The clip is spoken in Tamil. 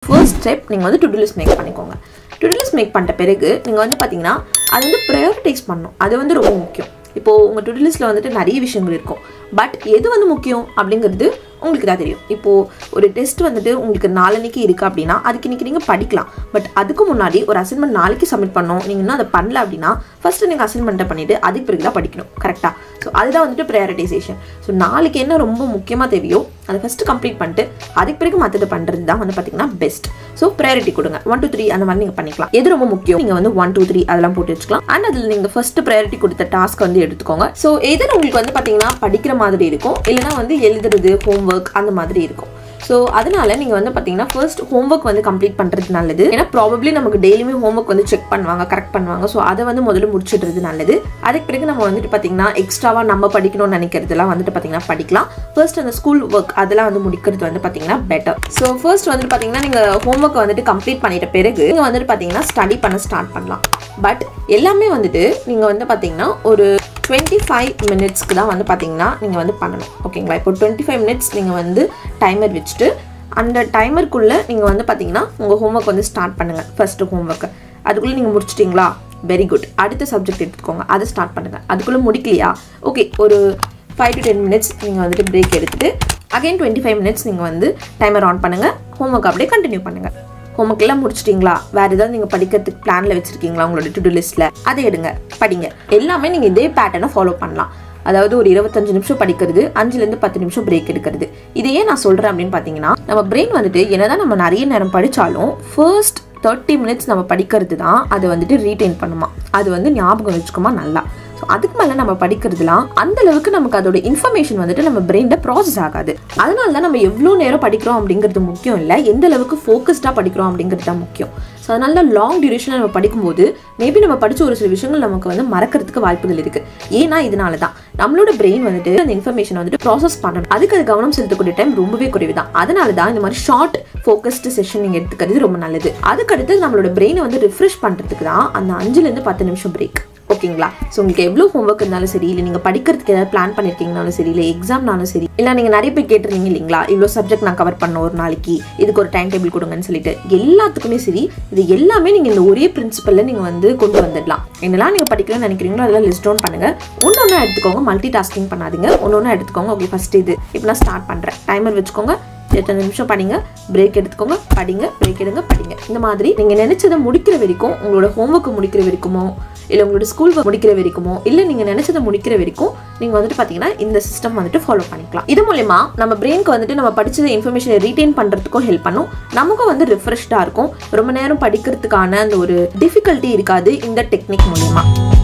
ஃபர்ஸ்ட் ஸ்டெப் நீங்கள் வந்து டு லிஸ்ட் மேக் பண்ணிக்கோங்க டு லிஸ்ட் மேக் பண்ணிட்ட பிறகு நீங்கள் வந்து பார்த்தீங்கன்னா அது வந்து ப்ரையாரிட்டைஸ் பண்ணணும் அது வந்து ரொம்ப முக்கியம் இப்போது உங்கள் டு லிஸ்ட்டில் வந்துட்டு நிறைய விஷயங்கள் இருக்கும் பட் எது வந்து முக்கியம் அப்படிங்கிறது உங்களுக்கு தான் தெரியும் இப்போது ஒரு டெஸ்ட் வந்துட்டு உங்களுக்கு நாளன்னைக்கு இருக்குது அப்படின்னா அதுக்கு இன்றைக்கி நீங்கள் படிக்கலாம் பட் அதுக்கு முன்னாடி ஒரு அசைன்மெண்ட் நாளைக்கு சப்மிட் பண்ணணும் நீங்கள் இன்னும் அதை பண்ணல அப்படின்னா ஃபஸ்ட்டு நீங்கள் அசைன்மெண்ட்டை பண்ணிவிட்டு அதுக்கு பிறகு தான் படிக்கணும் கரெக்டாக ஸோ அதுதான் வந்துட்டு ப்ரையாரிட்டைசேஷன் ஸோ நாளைக்கு என்ன ரொம்ப முக்கியமாக தேவையோ அதை ஃபஸ்ட்டு கம்ப்ளீட் பண்ணிட்டு அதுக்கு பிறகு மற்றது பண்ணுறது தான் வந்து பார்த்தீங்கன்னா பெஸ்ட் ஸோ ப்ரையாரிட்டி கொடுங்க ஒன் டூ த்ரீ அந்த மாதிரி நீங்கள் பண்ணிக்கலாம் எது ரொம்ப முக்கியம் நீங்கள் வந்து ஒன் டூ த்ரீ அதெல்லாம் போட்டு வச்சுக்கலாம் அண்ட் அதில் நீங்கள் ஃபஸ்ட்டு ப்ரையாரிட்டி கொடுத்த டாஸ்க் வந்து எடுத்துக்கோங்க ஸோ எதில் உங்களுக்கு வந்து பார்த்தீங்கன்னா படிக்கிற மாதிரி இருக்கும் இல்லைனா வந்து எழுதுறது ஹோம்ஒர்க் அந்த மாதிரி இருக்கும் ஸோ அதனால நீங்கள் வந்து பார்த்தீங்கன்னா ஃபர்ஸ்ட் ஹோம்ஒர்க் வந்து கம்ப்ளீட் பண்ணுறது நல்லது ஏன்னா ப்ராபப்ளி நமக்கு டெய்லியுமே ஹோம்ஒர்க் வந்து செக் பண்ணுவாங்க கரெக்ட் பண்ணுவாங்க ஸோ அதை வந்து முதல்ல முடிச்சிடுறது நல்லது அதுக்கு பிறகு நம்ம வந்துட்டு பார்த்தீங்கன்னா எக்ஸ்ட்ராவாக நம்ம படிக்கணும்னு நினைக்கிறதுலாம் வந்துட்டு பார்த்தீங்கன்னா படிக்கலாம் ஃபர்ஸ்ட் அந்த ஸ்கூல் ஒர்க் அதெல்லாம் வந்து முடிக்கிறது வந்து பார்த்தீங்கன்னா பெட்டர் ஸோ ஃபர்ஸ்ட் வந்துட்டு பார்த்தீங்கன்னா நீங்கள் ஹோம்ஒர்க் வந்துட்டு கம்ப்ளீட் பண்ணிட்ட பிறகு நீங்கள் வந்துட்டு பார்த்தீங்கன்னா ஸ்டடி பண்ண ஸ்டார்ட் பண்ணலாம் பட் எல்லாமே வந்துட்டு நீங்கள் வந்து பார்த்தீங்கன்னா ஒரு டுவெண்ட்டி ஃபைவ் மினிட்ஸ்க்கு தான் வந்து பார்த்தீங்கன்னா நீங்கள் வந்து பண்ணணும் ஓகேங்களா இப்போ டுவெண்ட்டி ஃபைவ் மினிட்ஸ் நீங்கள் வந்து டைமர் வச்சுட்டு அந்த டைமருக்குள்ளே நீங்கள் வந்து பார்த்தீங்கன்னா உங்கள் ஹோம்ஒர்க் வந்து ஸ்டார்ட் பண்ணுங்கள் ஃபஸ்ட்டு ஹோம்ஒர்க்கை அதுக்குள்ளே நீங்கள் முடிச்சிட்டிங்களா வெரி குட் அடுத்த சப்ஜெக்ட் எடுத்துக்கோங்க அதை ஸ்டார்ட் பண்ணுங்கள் அதுக்குள்ளே முடிக்கலையா ஓகே ஒரு ஃபைவ் டு டென் மினிட்ஸ் நீங்கள் வந்துட்டு பிரேக் எடுத்துகிட்டு அகைன் டுவெண்ட்டி ஃபைவ் மினிட்ஸ் நீங்கள் வந்து டைமர் ஆன் பண்ணுங்கள் ஹோம்ஒர்க் அப்படியே கண்டினியூ பண்ணுங்கள் ஹோம்ஒர்க் எல்லாம் முடிச்சிட்டிங்களா வேறு ஏதாவது நீங்கள் படிக்கிறதுக்கு பிளானில் வச்சுருக்கீங்களா உங்களோட டு லிஸ்ட்டில் அதை எடுங்க படிங்க எல்லாமே நீங்கள் இதே பேட்டர்னை ஃபாலோ பண்ணலாம் அதாவது ஒரு இருபத்தஞ்சு நிமிஷம் படிக்கிறது அஞ்சுலேருந்து பத்து நிமிஷம் பிரேக் எடுக்கிறது இது ஏன் நான் சொல்கிறேன் அப்படின்னு பார்த்தீங்கன்னா நம்ம பிரெயின் வந்துட்டு என்னதான் நம்ம நிறைய நேரம் படித்தாலும் ஃபர்ஸ்ட் தேர்ட்டி மினிட்ஸ் நம்ம படிக்கிறது தான் அதை வந்துட்டு ரீட்டைன் பண்ணுமா அது வந்து ஞாபகம் வச்சுக்குமா நல்லா ஸோ அதுக்கு மேலே நம்ம படிக்கிறதுலாம் அந்த அளவுக்கு நமக்கு அதோட இன்ஃபர்மேஷன் வந்துட்டு நம்ம பிரெயினில் ப்ராசஸ் ஆகாது அதனால தான் நம்ம எவ்வளோ நேரம் படிக்கிறோம் அப்படிங்கிறது முக்கியம் இல்லை எந்த அளவுக்கு ஃபோக்கஸ்டாக படிக்கிறோம் அப்படிங்கிறது தான் முக்கியம் ஸோ அதனால லாங் டியூரேஷனில் நம்ம படிக்கும்போது மேபி நம்ம படித்த ஒரு சில விஷயங்கள் நமக்கு வந்து மறக்கிறதுக்கு வாய்ப்புகள் இருக்குது ஏன்னா இதனால தான் நம்மளோட பிரெயின் வந்துட்டு அந்த இன்ஃபர்மேஷன் வந்துட்டு ப்ராசஸ் பண்ணணும் அதுக்கு அது கவனம் செலுத்தக்கூடிய டைம் ரொம்பவே குறைவு தான் அதனால தான் இந்த மாதிரி ஷார்ட் ஃபோக்கஸ்டு செஷன் நீங்கள் எடுத்துக்கிறது ரொம்ப நல்லது அதுக்கடுத்து நம்மளோட பிரெயினை வந்து ரிஃப்ரெஷ் பண்ணுறதுக்கு தான் அந்த அஞ்சுலேருந்து பத்து நிமிஷம் பிரேக் ஓகேங்களா ஸோ உங்களுக்கு எவ்வளோ ஹோம்ஒர்க் இருந்தாலும் சரி இல்லை நீங்கள் படிக்கிறதுக்கு ஏதாவது பிளான் பண்ணியிருக்கீங்கனாலும் சரி இல்லை எக்ஸாம்னாலும் சரி இல்லை நீங்கள் நிறைய பேர் கேட்டிருந்தீங்க இல்லைங்களா இவ்வளோ சப்ஜெக்ட் நான் கவர் பண்ண ஒரு நாளைக்கு இதுக்கு ஒரு டைம் டேபிள் கொடுங்கன்னு சொல்லிட்டு எல்லாத்துக்குமே சரி இது எல்லாமே நீங்கள் இந்த ஒரே பிரின்சிபலில் நீங்கள் வந்து கொண்டு வந்துடலாம் என்னெல்லாம் நீங்கள் படிக்கணும்னு நினைக்கிறீங்களோ அதெல்லாம் லிஸ்ட் டவுன் பண்ணுங்கள் ஒன்று ஒன்றா எடுத்துக்கோங்க மல்டி டாஸ்கிங் பண்ணாதீங்க ஒன்று ஒன்றா எடுத்துக்கோங்க ஓகே ஃபஸ்ட் இது இப்போ நான் ஸ்டார்ட் பண்ணுறேன் டைமர் வச்சுக்கோங்க எத்தனை நிமிஷம் படிங்க பிரேக் எடுத்துக்கோங்க படிங்க பிரேக் எடுங்க படிங்க இந்த மாதிரி நீங்கள் நினைச்சதை முடிக்கிற வரைக்கும் உங்களோட ஹோம்ஒர்க் முடிக்கிற வரைக்குமோ இல்லை உங்களோட ஸ்கூல் முடிக்கிற வரைக்குமோ இல்லை நீங்கள் நினைச்சதை முடிக்கிற வரைக்கும் நீங்கள் வந்துட்டு பார்த்தீங்கன்னா இந்த சிஸ்டம் வந்துட்டு ஃபாலோ பண்ணிக்கலாம் இது மூலயமா நம்ம பிரெயினுக்கு வந்துட்டு நம்ம படிச்சத இன்ஃபர்மேஷனை ரீட்டைன் பண்ணுறதுக்கும் ஹெல்ப் பண்ணும் நமக்கும் வந்து ரிஃப்ரெஷ்டாக இருக்கும் ரொம்ப நேரம் படிக்கிறதுக்கான அந்த ஒரு டிஃபிகல்ட்டி இருக்காது இந்த டெக்னிக் மூலயமா